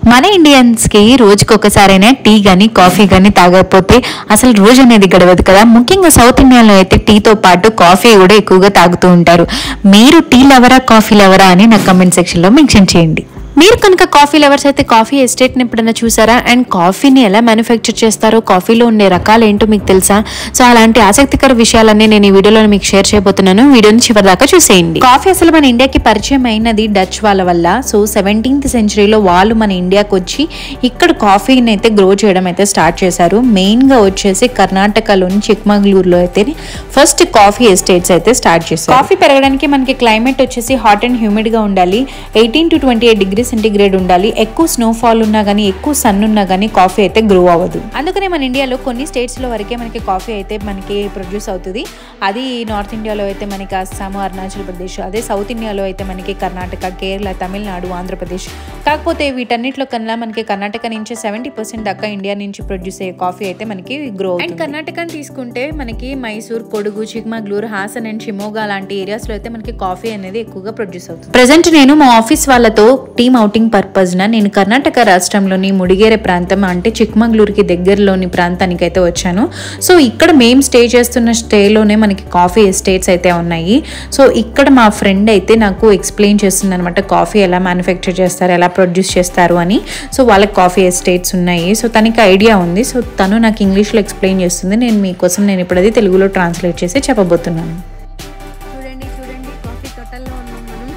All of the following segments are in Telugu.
మన ఇండియన్స్కి రోజుకి ఒకసారైనా టీ కానీ కాఫీ కానీ తాగకపోతే అసలు రోజు అనేది గడవదు కదా ముఖ్యంగా సౌత్ ఇండియాలో అయితే టీతో పాటు కాఫీ కూడా ఎక్కువగా తాగుతూ ఉంటారు మీరు టీ లవరా కాఫీ లవరా అని నాకు కమెంట్ సెక్షన్లో మెన్షన్ చేయండి మీరు కనుక కాఫీ లవర్స్ అయితే కాఫీ ఎస్టేట్ని ఎప్పుడైనా చూసారా అండ్ కాఫీని ఎలా మ్యానుఫ్యాక్చర్ చేస్తారో కాఫీలో ఉండే రకాలు ఏంటో మీకు తెలుసా సో అలాంటి ఆసక్తికర విషయాలన్నీ నేను ఈ వీడియోలో మీకు షేర్ చేయబోతున్నాను వీడియోని చివరి దాకా చూసేయండి కాఫీ అసలు మన ఇండియాకి పరిచయం అయినది డచ్ వాళ్ళ వల్ల సో సెవెంటీన్త్ సెంచరీలో వాళ్ళు మన ఇండియాకి వచ్చి ఇక్కడ కాఫీని అయితే గ్రో చేయడం అయితే స్టార్ట్ చేశారు మెయిన్గా వచ్చేసి కర్ణాటకలోని చిక్మగళూరులో అయితే ఫస్ట్ కాఫీ ఎస్టేట్స్ అయితే స్టార్ట్ చేశారు కాఫీ పెరగడానికి మనకి క్లైమేట్ వచ్చేసి హాట్ అండ్ హ్యూమిడ్ గా ఉండాలి eighteen to twenty eight degree centigrade ఉండాలి ఎక్కువ స్నోఫాల్ ఉన్నా కానీ ఎక్కువ సన్ ఉన్నా కానీ కాఫీ అయితే గ్రో అవ్వదు అందుకనే మన ఇండియాలో కొన్ని స్టేట్స్ లో వరకే మనకి కాఫీ అయితే మనకి ప్రొడ్యూస్ అవుతుంది అది నార్త్ ఇండియాలో అయితే మనకి అస్సాం అరుణాచల్ ప్రదేశ్ అదే సౌత్ ఇండియాలో అయితే మనకి కర్ణాటక కేరళ తమిళనాడు ఆంధ్రప్రదేశ్ కాకపోతే వీటన్నిటిలో కన్నా మనకి కర్ణాటక నుంచి సెవెంటీ పర్సెంట్ దాకా ఇండియా నుంచి ప్రొడ్యూస్ అయ్యే కాఫీ అయితే మనకి గ్రో అండ్ కర్ణాటకని తీసుకుంటే మనకి మైసూర్ కొడుగు చిక్మగళూరు హాసన్ అండ్ షిమోగా లాంటి ఏరియాస్ లో అయితే మనకి కాఫీ అనేది ఎక్కువగా ప్రొడ్యూస్ అవుతుంది ప్రజెంట్ నేను మా ఆఫీస్ వాళ్ళతో టీమ్ అవుటింగ్ పర్పస్ న నేను కర్ణాటక రాష్ట్రంలోని ముడిగేరే ప్రాంతం అంటే చిక్మగళూరుకి దగ్గరలోని ప్రాంతానికి అయితే వచ్చాను సో ఇక్కడ మేము స్టే చేస్తున్న స్టేలోనే మనకి కాఫీ ఎస్టేట్స్ అయితే ఉన్నాయి సో ఇక్కడ మా ఫ్రెండ్ అయితే నాకు ఎక్స్ప్లెయిన్ చేస్తుంది అనమాట కాఫీ ఎలా మ్యానుఫ్యాక్చర్ చేస్తారు ఎలా ప్రొడ్యూస్ చేస్తారు అని సో వాళ్ళకి కాఫీ ఎస్టేట్స్ ఉన్నాయి సో తనకి ఐడియా ఉంది సో తను నాకు ఇంగ్లీష్లో ఎక్స్ప్లెయిన్ చేస్తుంది నేను మీకోసం నేను ఇప్పుడు అది తెలుగులో ట్రాన్స్లేట్ చేసి చెప్పబోతున్నాను చూడండి చూడండి కాఫీ తోటల్లో ఉన్నాం మనం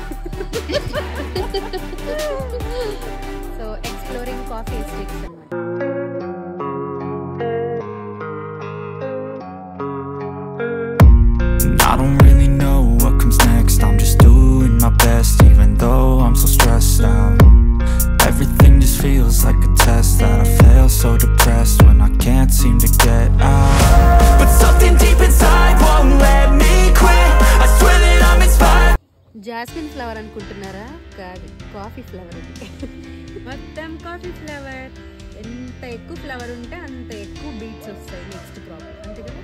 సో ఎక్స్ప్లోరింగ్ కాఫీ ఎస్టేట్స్ అన్నమాట And I don't really know what comes next. I'm just doing my best, even though I'm so stressed out. Everything just feels like a test that I fail. So depressed when I can't seem to get out. But something deep inside won't let me quit. I swear that I'm inspired. Jasmine flower అనుకుంటున్నారా కాదు కాఫీ ఫ్లవర్ ఇది మొత్తం కాఫీ ఫ్లవర్ ఎంత ఎక్కువ ఫ్లవర్ ఉంటే అంత ఎక్కువ బీట్స్ వస్తాయి నెక్స్ట్ ప్రాబ్లం అంతే కదా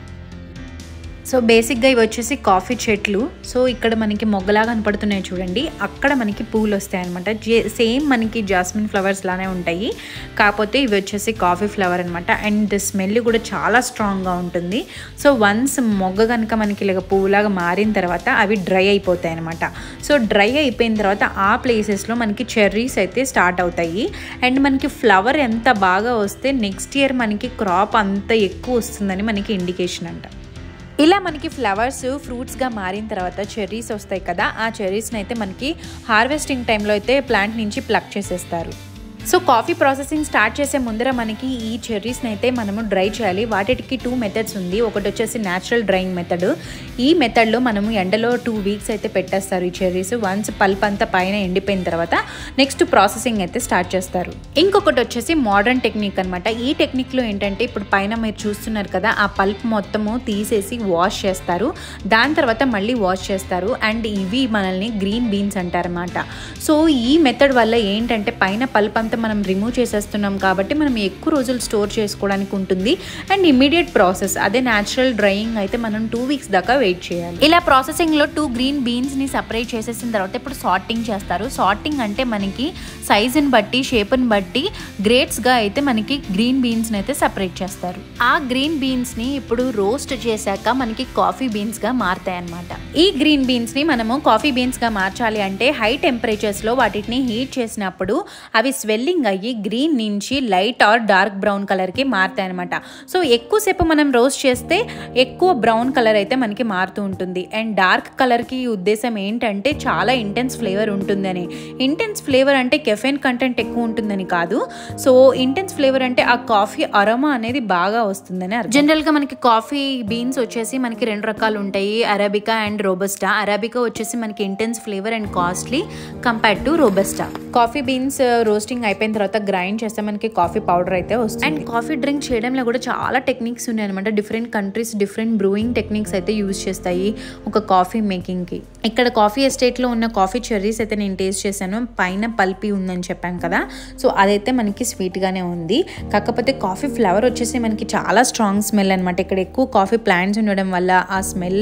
సో బేసిక్గా ఇవి వచ్చేసి కాఫీ చెట్లు సో ఇక్కడ మనకి మొగ్గలాగా కనపడుతున్నాయి చూడండి అక్కడ మనకి పూలు వస్తాయి అనమాట సేమ్ మనకి జాస్మిన్ ఫ్లవర్స్ లానే ఉంటాయి కాకపోతే ఇవి వచ్చేసి కాఫీ ఫ్లవర్ అనమాట అండ్ స్మెల్ కూడా చాలా స్ట్రాంగ్గా ఉంటుంది సో వన్స్ మొగ్గ కనుక మనకి ఇలాగ పువ్వులాగా మారిన తర్వాత అవి డ్రై అయిపోతాయి అనమాట సో డ్రై అయిపోయిన తర్వాత ఆ ప్లేసెస్లో మనకి చెర్రీస్ అయితే స్టార్ట్ అవుతాయి అండ్ మనకి ఫ్లవర్ ఎంత బాగా వస్తే నెక్స్ట్ ఇయర్ మనకి క్రాప్ అంత ఎక్కువ వస్తుందని మనకి ఇండికేషన్ అంట ఇలా మనకి ఫ్లవర్స్ ఫ్రూట్స్గా మారిన తర్వాత చెర్రీస్ వస్తాయి కదా ఆ చెర్రీస్ని అయితే మనకి హార్వెస్టింగ్ టైంలో అయితే ప్లాంట్ నుంచి ప్లక్ చేసేస్తారు సో కాఫీ ప్రాసెసింగ్ స్టార్ట్ చేసే ముందర మనకి ఈ చెర్రీస్ని అయితే మనము డ్రై చేయాలి వాటికి టూ మెథడ్స్ ఉంది ఒకటి వచ్చేసి న్యాచురల్ డ్రైయింగ్ మెథడ్ ఈ మెథడ్లో మనము ఎండలో టూ వీక్స్ అయితే పెట్టేస్తారు ఈ చెర్రీస్ వన్స్ పల్ప్ అంతా పైన ఎండిపోయిన తర్వాత నెక్స్ట్ ప్రాసెసింగ్ అయితే స్టార్ట్ చేస్తారు ఇంకొకటి వచ్చేసి మోడర్న్ టెక్నిక్ అనమాట ఈ టెక్నిక్లో ఏంటంటే ఇప్పుడు పైన మీరు చూస్తున్నారు కదా ఆ పల్ప్ మొత్తము తీసేసి వాష్ చేస్తారు దాని తర్వాత మళ్ళీ వాష్ చేస్తారు అండ్ ఇవి మనల్ని గ్రీన్ బీన్స్ అంటారన్నమాట సో ఈ మెథడ్ వల్ల ఏంటంటే పైన పల్ప్ అంతా మనం రిమూవ్ చేసేస్తున్నాం కాబట్టి మనం ఎక్కువ రోజులు స్టోర్ చేసుకోవడానికి ఉంటుంది అండ్ ఇమీడియట్ ప్రాసెస్ అదే న్యాచురల్ డ్రైయింగ్ అయితే మనం టూ వీక్స్ దాకా వెయిట్ చేయాలి ఇలా ప్రాసెసింగ్లో టూ గ్రీన్ బీన్స్ని సపరేట్ చేసేసిన తర్వాత ఇప్పుడు సార్టింగ్ చేస్తారు సార్టింగ్ అంటే మనకి సైజుని బట్టి షేప్ని బట్టి గ్రేట్స్గా అయితే మనకి గ్రీన్ బీన్స్ని అయితే సపరేట్ చేస్తారు ఆ గ్రీన్ బీన్స్ని ఇప్పుడు రోస్ట్ చేశాక మనకి కాఫీ బీన్స్గా మారుతాయి అనమాట ఈ గ్రీన్ బీన్స్ని మనము కాఫీ బీన్స్గా మార్చాలి అంటే హై టెంపరేచర్స్లో వాటిని హీట్ చేసినప్పుడు అవి స్వెల్లింగ్ అయ్యి గ్రీన్ నుంచి లైట్ ఆర్ డార్క్ బ్రౌన్ కలర్కి మారుతాయి అనమాట సో ఎక్కువసేపు మనం రోస్ట్ చేస్తే ఎక్కువ బ్రౌన్ కలర్ అయితే మనకి మారుతూ ఉంటుంది అండ్ డార్క్ కలర్కి ఉద్దేశం ఏంటంటే చాలా ఇంటెన్స్ ఫ్లేవర్ ఉంటుందని ఇంటెన్స్ ఫ్లేవర్ అంటే కెఫెన్ కంటెంట్ ఎక్కువ ఉంటుందని కాదు సో ఇంటెన్స్ ఫ్లేవర్ అంటే ఆ కాఫీ అరోమా అనేది బాగా వస్తుందని అర్థం జనరల్గా మనకి కాఫీ బీన్స్ వచ్చేసి మనకి రెండు రకాలు ఉంటాయి అరాబికా అండ్ రోబస్టా అరాబికా వచ్చేసి మనకి intense flavour and costly compared to robusta coffee beans roasting అయిపోయిన తర్వాత గ్రైండ్ చేస్తే మనకి కాఫీ పౌడర్ అయితే వస్తుంది అండ్ కాఫీ డ్రింక్ చేయడంలో కూడా చాలా టెక్నిక్స్ ఉన్నాయి అనమాట different countries different brewing techniques అయితే యూజ్ చేస్తాయి ఒక కాఫీ మేకింగ్కి ఇక్కడ కాఫీ ఎస్టేట్లో ఉన్న కాఫీ చెర్రీస్ అయితే నేను టేస్ట్ చేశాను పైన పల్పి ఉందని చెప్పాను కదా సో అదైతే మనకి స్వీట్గానే ఉంది కాకపోతే కాఫీ ఫ్లేవర్ వచ్చేసి మనకి చాలా స్ట్రాంగ్ స్మెల్ అనమాట ఇక్కడ ఎక్కువ కాఫీ ప్లాంట్స్ ఉండడం వల్ల ఆ స్మెల్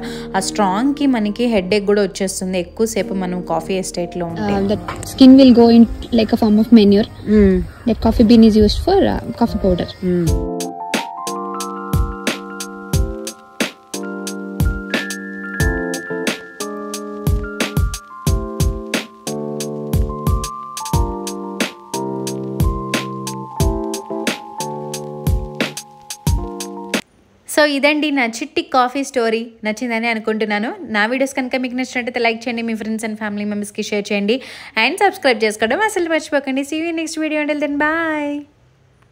ఆ స్ట్రాంగ్కి మనకి హెడ్ ఎక్ కూడా వచ్చేస్తుంది ఎక్కువసేపు మనం కాఫీ ఎస్టేట్లో ఉంటే uh, the skin will go in like a form of manure. That coffee bean is used for uh, coffee powder. So ఇదండి నా చిట్టి కాఫీ స్టోరీ నచ్చిందని అనుకుంటున్నాను నా వీడియోస్ కనుక మీకు నచ్చినట్టయితే లైక్ చేయండి మీ ఫ్రెండ్స్ అండ్ ఫ్యామిలీ మెంబర్స్కి షేర్ చేయండి అండ్ సబ్స్క్రైబ్ చేసుకోవడం అసలు మర్చిపోకండి సీ యూ నెక్స్ట్ వీడియో అండి దెన్ బాయ్